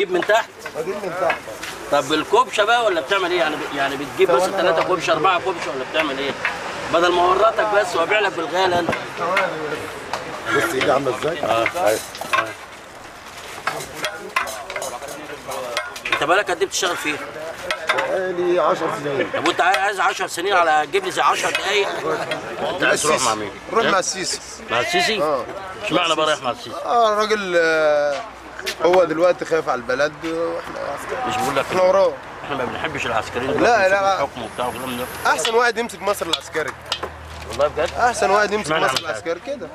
بتجيب من تحت بجيب من تحت طب الكبشه بقى ولا بتعمل ايه يعني يعني بتجيب مثلا طب أنا- ثلاثه كبشه اربعه كبشه ولا بتعمل ايه بدل ما ورطك بس وابيع لك بالغالي انت بص ايدي عامله ازاي؟ اه انت بالك قد ايه بتشتغل فيه بقالي 10 سنين طب وانت عايز 10 سنين على تجيب لي زي 10 دقايق انت عايز تروح مع مين؟ روح إيه؟ مع السيسي مع السيسي؟ اه اشمعنى بقى رايح مع السيسي؟ اه الراجل آه، هو دلوقتي خايف على البلد واحنا مش بقول لك احنا وراه احنا ما بنحبش العسكريين لا، دلوقتي لا. الحكم وبتاع والكلام ده احسن واحد يمسك مصر العسكري والله بجد احسن واحد يمسك اشمعنى مصر عمل حاجة؟ العسكري كده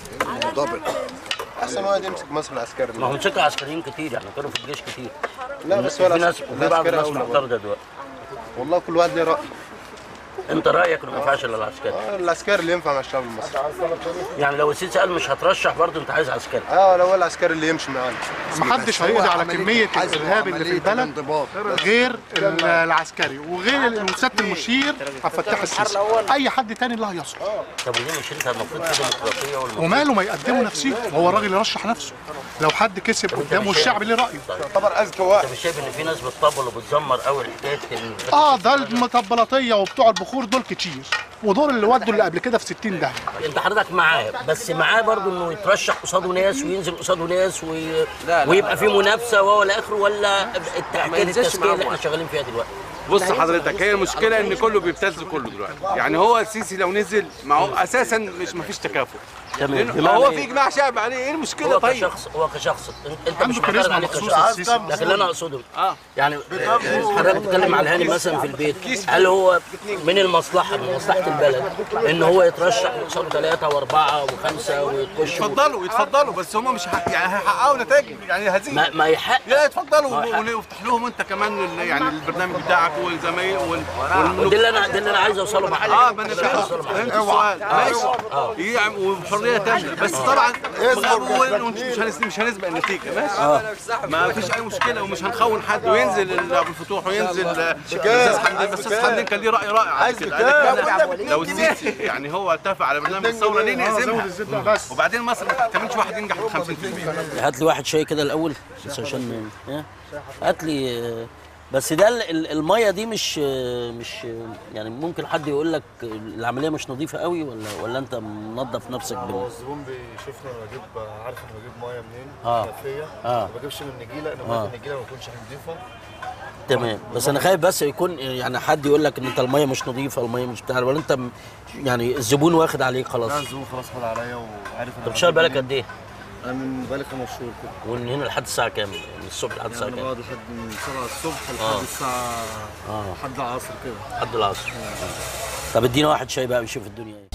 احسن واحد يمسك مصر العسكري ما هو مسكوا عسكريين كتير يعني كانوا في الجيش كتير لا بس في هو ناس العسكري في بعض العسكري الناس أولى برضه. معترضه دلوقتي والله كل واحد ليه راي انت رايك انه ما ينفعش الا العسكري آه، العسكري اللي ينفع مع الشعب المصري يعني لو السيسي قال مش هترشح برضه انت عايز عسكري اه لو هو العسكري اللي يمشي معانا محدش هيقضي على كمية الإرهاب اللي في البلد غير ال- العسكري وغير السيادة المشير عبد الفتاح السيسي أي حد تاني لا يصلح طب ودي مش انت المفروض في ديمقراطيه والمفروض وماله ما يقدموا نفسهم هو الراجل يرشح نفسه لو حد كسب قدامه الشعب ليه رأيه يعتبر اذكى واحد انت مش شايف ان في ناس بتطبل وبتزمر قوي حكايه ال- اه ده المطبلاتية وبتوع البخور دول كتير ودول اللي ودوا اللي قبل كده في 60 داهية انت حضرتك معاه بس معاه برضه انه يترشح قصاده ناس وينزل قصاده ناس وي... ويبقى في منافسه وهو الى اخره ولا حكايه التزكيه اللي احنا شغالين فيها دلوقتي بص حضرتك هي المشكله ان كله بيبتز كله دلوقتي يعني هو السيسي لو نزل ما هو اساسا مش مفيش تكافؤ تمام لأنه بمعنى هو إيه؟ في اجماع شعبي عليه ايه المشكله هو طيب كشخص هو كشخص انت- انت عنده مش معترض كاريزما عليه مخصوص كشخص السيسي. لكن اللي انا اقصده اه يعني حضرتك بتتكلم على هاني مثلا في البيت هل هو من المصلحه من مصلحه البلد ان هو يترشح ويقصده ثلاثه واربعه وخمسه ويخش يتفضلوا يتفضلوا بس هم مش ح... يعني هيحققوا نتائج يعني هزيمه ما, ما يحق لا يتفضلوا ما هو و- وافتح لهم انت كمان ال- يعني البرنامج بتاعك والزمايل وال... والملوك ده اللي انا ده اللي انا عايز اوصله مع اه ما انا ده اللي عايز أوصله مع فهمت السؤال ماشي يعم- وبحريه تامه بس طبعا مش هنس- مش هنسبق النتيجه ماشي ما فيش اي مشكله ومش هنخون حد وينزل ابو الفتوح وينزل الاستاذ حمدين بس الاستاذ حمدين كان ليه راي رائع عايز لو السيسي يعني هو اتفق على برنامج الثوره ليه نهزمها بس وبعدين مصر ما تعتمدش واحد ينجح ب 50% هات لي واحد شاي كده الاول بس عشان إيه؟ هات لي آه، بس ده ال- ال- الميه دي مش آه، مش آه، يعني ممكن حد يقول لك العمليه مش نظيفه قوي ولا ولا انت منظف نفسك هو بال الزبون بيشوفني انا بجيب عارف انا بجيب ميه منين آه. خلفيه آه. ما بجيبش من النجيله انا آه. ميه النجيله ما تكونش نظيفه تمام بس انا خايف بس يكون يعني حد يقول لك ان انت الميه مش نظيفه الميه مش بتاع ولا انت م- يعني الزبون واخد عليك خلاص لا الزبون خلاص خد عليا وعارف انت بتشتغل بالك قد ايه؟ انا من بقالي خمس شهور كده ومن هنا لحد الساعه كام؟ من الصبح لحد الساعه يعني كام؟ بقعد لحد من 7 الصبح آه. لحد الساعه اه لحد العصر كده لحد العصر طب ادينا واحد شاي بقى ويشوف الدنيا ايه